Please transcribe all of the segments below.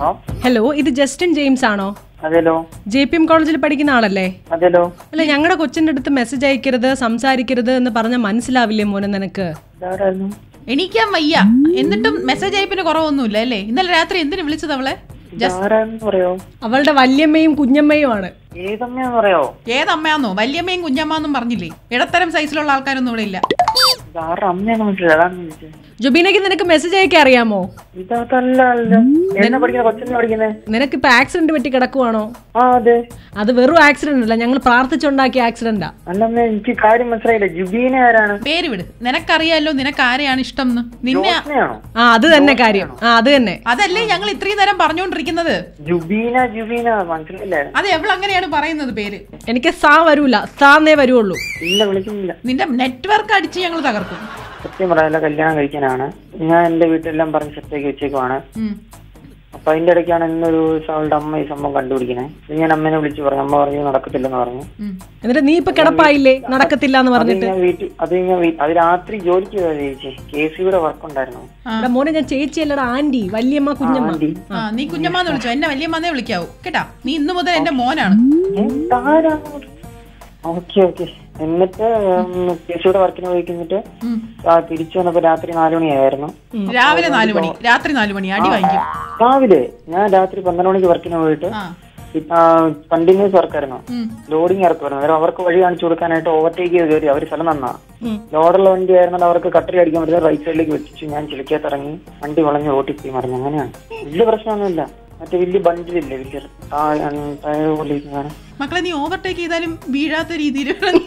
ആ ഹലോ ഇത് Justin James ആണോ അതെല്ലോ ജെ പി എം കോളേജിൽ പഠിക്കുന്ന ആളല്ലേ അതെല്ലോ അല്ല ഞങ്ങളുടെ കൊച്ചിന്റെ അടുത്ത് മെസ്സേജ് അയക്കരുത് സംസാരിക്കരുത് എന്ന് പറഞ്ഞാൽ മനസ്സിലാവില്ലേ മോനെ നിനക്ക് ഇതാരായിരുന്നു എണീക്കാൻ വയ്യ എന്നിട്ടും മെസ്സേജ് അയപ്പിന് കുറവൊന്നുമില്ല അല്ലേ ഇന്നലെ രാത്രി എന്തിനു വിളിച്ചത് അവളെ ഇതാരാന്ന് പറയോ അവളുടെ വല്യമ്മയും കുഞ്ഞമ്മയും ആണ് ഏതമ്മയാന്ന് പറയോ ഏതമ്മയാന്നോ വല്യമ്മയും കുഞ്ഞമ്മാന്നും പറഞ്ഞില്ലേ ഇടത്തരം സൈസിലുള്ള ആൾക്കാരൊന്നും ഇവിടെ ഇല്ല ഇതാരുടെ അമ്മയാന്ന് മനസ്സിലായി അതാണ് ചോദിച്ചത് ജുബീനയ്ക്ക് നിനക്ക് മെസ്സേജ് അയക്കാൻ അറിയാമോ ഇതല്ല അല്ല എന്നെ പഠിക്കുന്ന കൊച്ചെന്നെ പഠിക്കുന്നത് നിനക്ക് ഇപ്പൊ ആക്സിഡന്റ് പറ്റി കിടക്കുവാണോ ആ അതെ അത് വെറും ആക്സിഡന്റ് അല്ല ഞങ്ങൾ പ്രാർത്ഥിച്ചുണ്ടാക്കിയ ആക്സിഡന്റാ അല്ലമ്മ എനിക്ക് കാര്യം മനസ്സിലായില്ല ജുബീന ആരാണ് പേര് വിട് നിനക്കറിയാലോ നിനക്ക് ആരെയാണ് ഇഷ്ടം എന്ന് നിന്നെ ജോസ്നയാണോ ആ അത് തന്നെ കാര്യം ആ അത് തന്നെ അതല്ലേ ഞങ്ങൾ ഇത്രയും നേരം പറഞ്ഞുകൊണ്ടിരിക്കുന്നത് ജുബീന ജുബീന മനസ്സിലായില്ല അത് എവളങ്ങനെയാണ് പറയുന്നത് പേര് എനിക്ക് സാ വരൂല സാന്നേ വരുവുള്ളൂ ഇല്ല വിളിക്കുന്നില്ല നിന്റെ നെറ്റ്വർക്ക് അടിച്ച് ഞങ്ങൾ തകർക്കും സത്യം പറയാല്ല കല്യാണം കഴിക്കാനാണ് ഞാൻ എന്റെ വീട്ടിലെല്ലാം പറഞ്ഞ് സെറ്റാക്കി വെച്ചേക്കുവാണ് ഉം. അപ്പൊ അതിന്റെ ഇടയ്ക്കാണ് ഇന്നൊരു ദിവസം അവളുടെ അമ്മ ഈ സംഭവം കണ്ടുപിടിക്കണേ ഇത് ഞാൻ അമ്മേനെ വിളിച്ചു പറഞ്ഞു അമ്മ പറഞ്ഞു നടക്കത്തില്ലെന്ന് പറഞ്ഞു ഉം. എന്നിട്ട് നീ ഇപ്പൊ കിടപ്പായില്ലേ നടക്കത്തില്ല എന്ന് അത് പറഞ്ഞിട്ട് ഞാൻ വീട്ടിൽ അത് ഞാൻ വീ- അത് രാത്രി ജോലിക്ക് പോയത് ചേച്ചി കെ സിയുടെ വർക്ക് ഉണ്ടായിരുന്നു എടാ മോനെ ഞാൻ ചേച്ചിയല്ലടാ ആന്റി വല്യമ്മ കുഞ്ഞമ്മ ആന്റി ആ നീ കുഞ്ഞമ്മാന്ന് വിളിച്ചോ എന്നെ വല്യമ്മാന്നേ വിളിക്കാവൂ കേട്ടാ നീ ഇന്ന് മുതൽ എന്റെ മോനാണ് ഓക്കെ ഓക്കെ എന്നിട്ട് കെ സിയുടെ വർക്കിന് പോയി കഴിഞ്ഞിട്ട് ഉം. ആ, തിരിച്ചു വന്നപ്പോ രാത്രി നാലു മണിയായിരുന്നു രാവിലെ നാലു മണി രാത്രി നാലു മണി അടി വാങ്ങിക്കും രാവിലെ ഞാൻ രാത്രി പന്ത്രണ്ട് മണിക്ക് വർക്കിന് പോയിട്ട് ആ കണ്ടിന്യൂസ് വർക്കായിരുന്നു ഉം. ലോഡിങ് ഇറക്കുമായിരുന്നു അന്നേരം അവർക്ക് വഴി കാണിച്ചു കൊടുക്കാനായിട്ട് ഓവർടേക്ക് ചെയ്ത് കയറി അവർ സ്ഥലം നന്നാ ഉം. ലോഡുള്ള വണ്ടി ആയിരുന്നാൽ അവർക്ക് കട്ടറി അടിക്കാൻ പറ്റുന്ന റൈറ്റ് സൈഡിലേക്ക് വെച്ചു ഞാൻ ചിലിക്കകത്ത് ഇറങ്ങി വണ്ടി വളഞ്ഞ് ഓട്ടി പോയി മറിഞ്ഞു അങ്ങനെയാണ് വലിയ പ്രശ്നമൊന്നുമില്ല മറ്റേ വലിയ ബണ്ടിലില്ലേ വലിയ താഴെ ടയർ പോലെ ഇരിക്കുന്ന മക്കളെ നീ ഓവർടേക്ക് ചെയ്താലും വീഴാത്ത രീതിയിൽ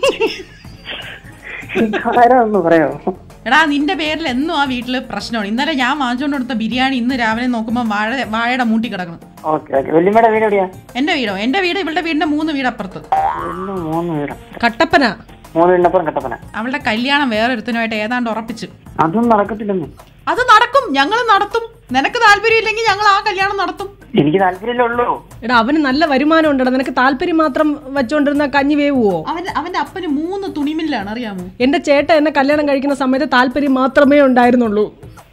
ആരാന്ന് പറയോ എടാ നിന്റെ പേരിൽ എന്നും ആ വീട്ടില് പ്രശ്നമാണ് ഇന്നലെ ഞാൻ വാങ്ങിച്ചോണ്ട് കൊടുത്ത ബിരിയാണി ഇന്ന് രാവിലെ നോക്കുമ്പോൾ വാഴ വാഴയുടെ മൂട്ടി കിടക്കണം ഓക്കെ ഓക്കെ വല്യമ്മയുടെ വീട് എവിടെയാ എന്റെ വീടോ എന്റെ വീട് ഇവളുടെ വീടിന്റെ മൂന്ന് വീട് അപ്പുറത്ത് വലിയ മൂന്ന് വീടാ കട്ടപ്പന മൂന്ന് വീടിനപ്പുറം കട്ടപ്പന അവളുടെ കല്യാണം വേറൊരുത്തനുമായിട്ട് ഏതാണ്ട് ഉറപ്പിച്ചു അതൊന്നും നടക്കത്തില്ലെന്ന് അത് നടക്കും ഞങ്ങൾ നടത്തും നിനക്ക് താല്പര്യമില്ലെങ്കിൽ ഞങ്ങൾ ആ കല്യാണം നടത്തും എനിക്ക് താല്പര്യമല്ലേ ഉള്ളൂ എടാ അവന് നല്ല വരുമാനം ഉണ്ടടാ നിനക്ക് താല്പര്യം മാത്രം വെച്ചോണ്ടിരുന്ന കഞ്ഞി വേവുവോ അവൻ അവന്റെ അപ്പന് മൂന്ന് തുണിമില്ലാണ് അറിയാമോ എന്റെ ചേട്ട എന്നെ കല്യാണം കഴിക്കുന്ന സമയത്ത് താല്പര്യം മാത്രമേ ഉണ്ടായിരുന്നുള്ളൂ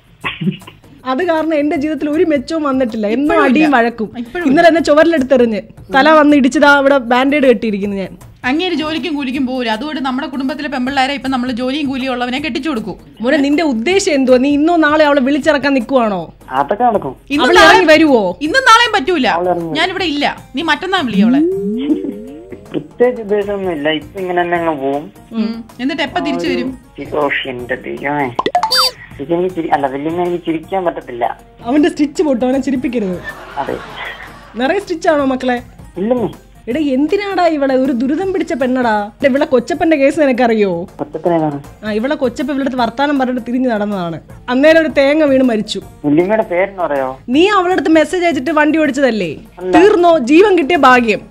അത് കാരണം എന്റെ ജീവിതത്തിൽ ഒരു മെച്ചവും വന്നിട്ടില്ല എന്നും അടിയും വഴക്കും ഇപ്പോഴും ഇന്നലെ എന്നെ ചുവരിലെടുത്തെറിഞ്ഞ് തല വന്ന് ഇടിച്ചതാ അവിടെ ബാൻഡേഡ് കെട്ടിയിരിക്കുന്നു ഞാൻ അങ്ങേര് ജോലിക്കും കൂലിക്കും പോകില്ല അതുകൊണ്ട് നമ്മുടെ കുടുംബത്തിലെ പെമ്പിള്ളേരെ ഇപ്പൊ നമ്മൾ ജോലിയും കൂലിയും ഉള്ളവനെ കെട്ടിച്ചു കൊടുക്കും മോനെ നിന്റെ ഉദ്ദേശം എന്തുവാ നീ ഇന്നോ നാളെ അവളെ വിളിച്ചിറക്കാൻ നിൽക്കുവാണോ അതൊക്കെ നടക്കും ഇന്നും അവൾ നാളെ ഇറങ്ങി വരുവോ ഇന്നും നാളെയും പറ്റൂല ഞാനിവിടെ ഇല്ല നീ മറ്റന്നാ വിളിയോളെ പ്രത്യേകിച്ച് ഉദ്ദേശമൊന്നും ഇല്ല ഇപ്പൊ ഇങ്ങനെ തന്നെ അങ്ങ് പോവും എന്നിട്ട് എപ്പ തിരിച്ചു വരും ഓഷ് എന്റെ ദൈവമേ ഇത് എനിക്ക് ചിരി അല്ല വല്യമ്മ എനിക്ക് ചിരിക്കാൻ പറ്റത്തില്ല അവന്റെ സ്റ്റിച്ച് പൊട്ടു അവനെ ചിരിപ്പിക്കരുത് അതെ നിറയെ സ്റ്റിച്ചാണോ മക്കളെ ഇല്ലെന്നേ എടാ എന്തിനാടാ ഇവളെ ഒരു ദുരിതം പിടിച്ച പെണ്ണടാ എടാ, ഇവളെ കൊച്ചപ്പന്റെ കേസ് നിനക്കറിയോ ഒറ്റത്തിനേതാണ് ആ ഇവളെ കൊച്ചപ്പ ഇവളുടെ അടുത്ത് വർത്താനം പറഞ്ഞിട്ട് തിരിഞ്ഞു നടന്നതാണ് അന്നേരം ഒരു തേങ്ങ വീണ് മരിച്ചു വല്യമ്മയുടെ പേരെന്ന് പറയോ നീ അവളുടെ അടുത്ത് മെസ്സേജ് അയച്ചിട്ട് വണ്ടി ഓടിച്ചതല്ലേ തീർന്നോ ജീവൻ കിട്ടിയ ഭാഗ്യം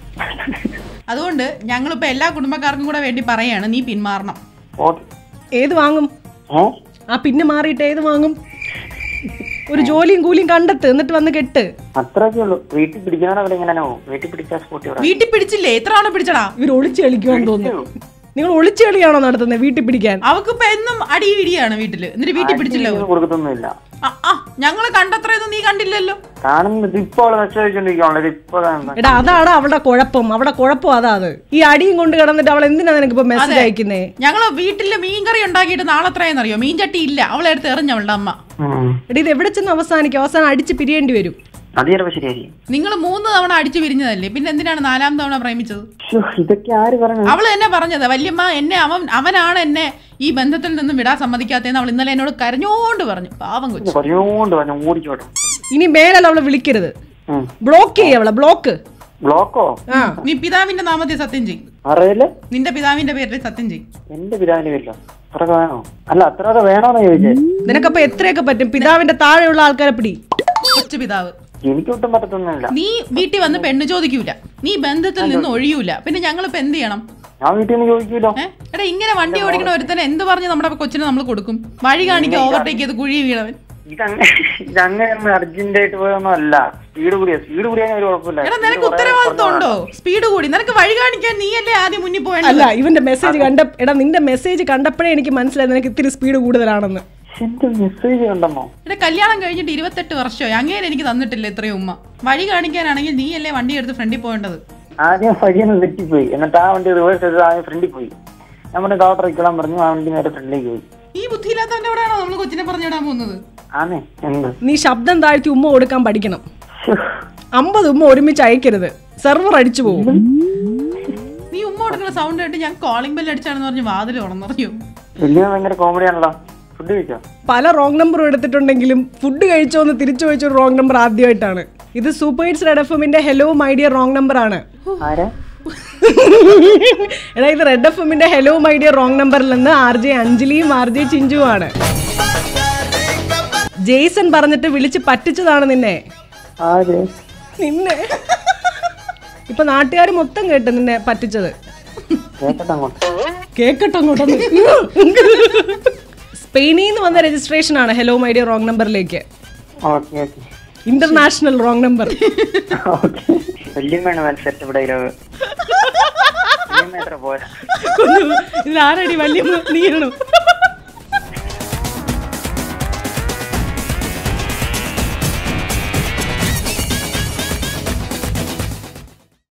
അതുകൊണ്ട് ഞങ്ങളിപ്പോ എല്ലാ കുടുംബക്കാർക്കും കൂടെ വേണ്ടി പറയാണ് നീ പിന്മാറണം ഓക്കെ ഏത് വാങ്ങും ഏ ആ പിന്നെ മാറിയിട്ട് ഏത് വാങ്ങും ഒരു ജോലിയും കൂലിയും കണ്ടെത്ത് എന്നിട്ട് വന്ന് കെട്ട് അത്രയൊക്കെ ഉള്ളൂ വീട്ടിൽ പിടിക്കുന്നവരെ അവിടെ ഇങ്ങനെ പോകും വീട്ടിൽ പിടിച്ചാൽ സ്പോട്ടി ഇവിടെ വീട്ടിൽ പിടിച്ചില്ലേ എത്ര തവണ പിടിച്ചടാ ഇവർ ഒളിച്ചു കളിക്കുമെന്ന് തോന്നുന്നു നിങ്ങൾ ഒളിച്ചു കളിയാണോ നടത്തുന്നത് വീട്ടിൽ പിടിക്കാൻ അവക്കിപ്പോ എന്നും അടി ഇടിയാണ് വീട്ടില് എന്നിട്ട് വീട്ടിൽ പിടിച്ചില്ല അവൻ. കൊടുക്കത്തൊന്നുമില്ല ആ, ആ ഞങ്ങള് കണ്ടത്രയൊന്നും നീ കണ്ടില്ലല്ലോ കാണുന്നത് ഇപ്പൊ അവള് മെസ്സേജ് അയച്ചോണ്ടിരിക്കുവാണല്ലോ ഇപ്പൊ കാണുന്നത് എടാ അതാണ് അവളുടെ കുഴപ്പം അവിടെ കുഴപ്പം അതാ അത് ഈ അടിയും കൊണ്ട് കിടന്നിട്ട് അവൾ എന്തിനാ നിനക്ക് ഇപ്പൊ മെസ്സേജ് അയക്കുന്നേ ഞങ്ങള് വീട്ടില് മീൻകറി ഉണ്ടാക്കിയിട്ട് നാളെ എത്രയെന്നറിയോ മീൻ ചട്ടി ഇല്ല അവളെ അടുത്ത് എറിഞ്ഞ അവളുടെ അമ്മ ഉം. എടാ ഇത് എവിടെ ചെന്ന് അവസാനിക്കും അവസാനം അടിച്ച് പിരിയേണ്ടി വരും അത് ചിലപ്പോ ശരിയായിരിക്കും നിങ്ങൾ മൂന്ന് തവണ അടിച്ചു പിരിഞ്ഞതല്ലേ പിന്നെ എന്തിനാണ് നാലാം തവണ പ്രേമിച്ചത് ശ്ശോ, ഇതൊക്കെ ആര് പറഞ്ഞു അവള് എന്നെ പറഞ്ഞത് വല്യമ്മ എന്നെ അവൻ അവനാണ് എന്നെ ഈ ബന്ധത്തിൽ നിന്നും വിടാൻ സമ്മതിക്കാത്തതെന്ന് അവൾ ഇന്നലെ എന്നോട് കരഞ്ഞോണ്ട് പറഞ്ഞു പാവം കൊച്ചു പറഞ്ഞോണ്ട് പറഞ്ഞു ഓടിച്ചോട്ടെ ഇനി മേലല്ല അവളെ വിളിക്കരുത് ഉം. ബ്ലോക്ക് ചെയ്യ അവളെ ബ്ലോക്ക് ബ്ലോക്കോ ആ നീ പിതാവിന്റെ നാമത്തിൽ സത്യം ചെയ്യും അറിയില്ല നിന്റെ പിതാവിന്റെ പേരിൽ സത്യം ചെയ്യും എന്റെ പിതാവിന്റെ പേരിലോ അത്രയൊക്കെ വേണോ അല്ല അത്രയൊക്കെ വേണോന്ന് ചോദിച്ചേ നിനക്കപ്പൊ എത്രയൊക്കെ പറ്റും പിതാവിന്റെ താഴെയുള്ള ആൾക്കാരെ പിടി കൊച്ചു പിതാവ് എനിക്ക് ഒട്ടും പറ്റത്തൊന്നുമില്ല നീ വീട്ടിൽ വന്ന് പെണ്ണ് ചോദിക്കൂല നീ ബന്ധത്തിൽ നിന്ന് ഒഴിയൂല പിന്നെ ഞങ്ങളിപ്പോ എന്ത് ചെയ്യണം ഞാൻ വീട്ടിൽ നിന്ന് ചോദിക്കൂലോ ഏ? എടാ ഇങ്ങനെ വണ്ടി ഓടിക്കണ ഒരുത്തനെ എന്ത് പറഞ്ഞ് നമ്മുടെ കൊച്ചിനെ നമ്മൾ കൊടുക്കും വഴി കാണിക്കാൻ ഓവർടേക്ക് ചെയ്ത് കുഴി വീണവൻ ഇതങ്ങനെ ഇതങ്ങനെ അർജന്റ് ആയിട്ട് പോയൊന്നും അല്ല സ്പീഡ് കൂടിയ സ്പീഡ് കൂടിയാൽ ഒരു കുഴപ്പമില്ല എടാ നിനക്ക് ഉത്തരവാദിത്വം ഉണ്ടോ സ്പീഡ് കൂടി നിനക്ക് വഴി കാണിക്കാൻ നീയല്ലേ ആദ്യം മുന്നിൽ പോയത് അല്ല ഇവന്റെ മെസ്സേജ് കണ്ട എടാ നിന്റെ മെസ്സേജ് കണ്ടപ്പോഴേ എനിക്ക് മനസ്സിലായി നിനക്ക് ഇത്തിരി സ്പീഡ് കൂടുതലാണെന്ന് എന്റെ മെസ്സേജ് കണ്ടമ്മോ എന്റെ കല്യാണം കഴിഞ്ഞിട്ട് ഇരുപത്തെട്ട് വർഷമായി അങ്ങേരെ എനിക്ക് തന്നിട്ടില്ല ഇത്രയും ഉമ്മ വഴി കാണിക്കാനാണെങ്കിൽ നീ അല്ലേ വണ്ടി എടുത്ത് ഫ്രണ്ടിൽ പോകേണ്ടത് ആദ്യം വഴിയൊന്ന് തെറ്റിപ്പോയി എന്നിട്ട് ആ വണ്ടി റിവേഴ്സ് ചെയ്ത് ആ ഫ്രണ്ടിൽ പോയി ഞാൻ പറഞ്ഞു ഡോക്ടർ ഇരിക്കണം പറഞ്ഞു ആ വണ്ടി നേരെ ഫ്രണ്ടിലേക്ക് പോയി ഈ ബുദ്ധിയില്ലാത്തവന്റെ അവിടെയാണോ നമ്മൾ കൊച്ചിനെ പറഞ്ഞിടാൻ പോകുന്നത് ആന്നേ എന്ത് നീ ശബ്ദം താഴ്ത്തി ഉമ്മ കൊടുക്കാൻ പഠിക്കണം ശ്ശോ. അമ്പത് ഉമ്മ ഒരുമിച്ച് അയക്കരുത് സെർവർ അടിച്ചു പോകും നീ ഉമ്മ കൊടുക്കുന്ന സൗണ്ട് കേട്ട് ഞാൻ കോളിംഗ് ബെൽ അടിച്ചാണെന്ന് പറഞ്ഞ് വാതിൽ ഉണർന്നറിയോ വലിയ ഭയങ്കര കോമഡി ആണല്ലോ ഫുഡ് കഴിച്ചോ പല റോങ് നമ്പറും എടുത്തിട്ടുണ്ടെങ്കിലും ഫുഡ് കഴിച്ചോ എന്ന് തിരിച്ചു ചോദിച്ചൊരു റോങ് നമ്പർ ആദ്യമായിട്ടാണ് ഇത് സൂപ്പർ ഹിറ്റ്സ് റെഡ് എഫ് എമ്മിന്റെ hello my dear wrong number ആണ് ആരാ എടാ ഇത് റെഡ് എഫ് എമ്മിന്റെ ഹലോ മൈ ഡിയർ റോങ് നമ്പറിൽ നിന്ന് ആർ ജെ അഞ്ജലിയും ആർ ജെ ചിഞ്ചുവാണ് ജെയ്സൺ പറഞ്ഞിട്ട് വിളിച്ച് പറ്റിച്ചതാണ് നിന്നെ ആര് നിന്നെ ഇപ്പൊ നാട്ടുകാർ മൊത്തം കേട്ട് നിന്നെ പറ്റിച്ചത് കേക്കട്ടെ അങ്ങോട്ട് കേക്കട്ടോ അങ്ങോട്ടൊന്ന് സ്പെയിനിൽ നിന്ന് വന്ന രജിസ്ട്രേഷൻ ആണ് ഹലോ മൈ ഡിയർ റോങ് നമ്പറിലേക്ക് okay okay international wrong number okay വല്യമ്മയാണ് മത്സരത്തെ ഇവിടെ ഇരുവ് വല്യമ്മ എത്ര പോരാ ഇതിലാരടി വലിയ നീയണോ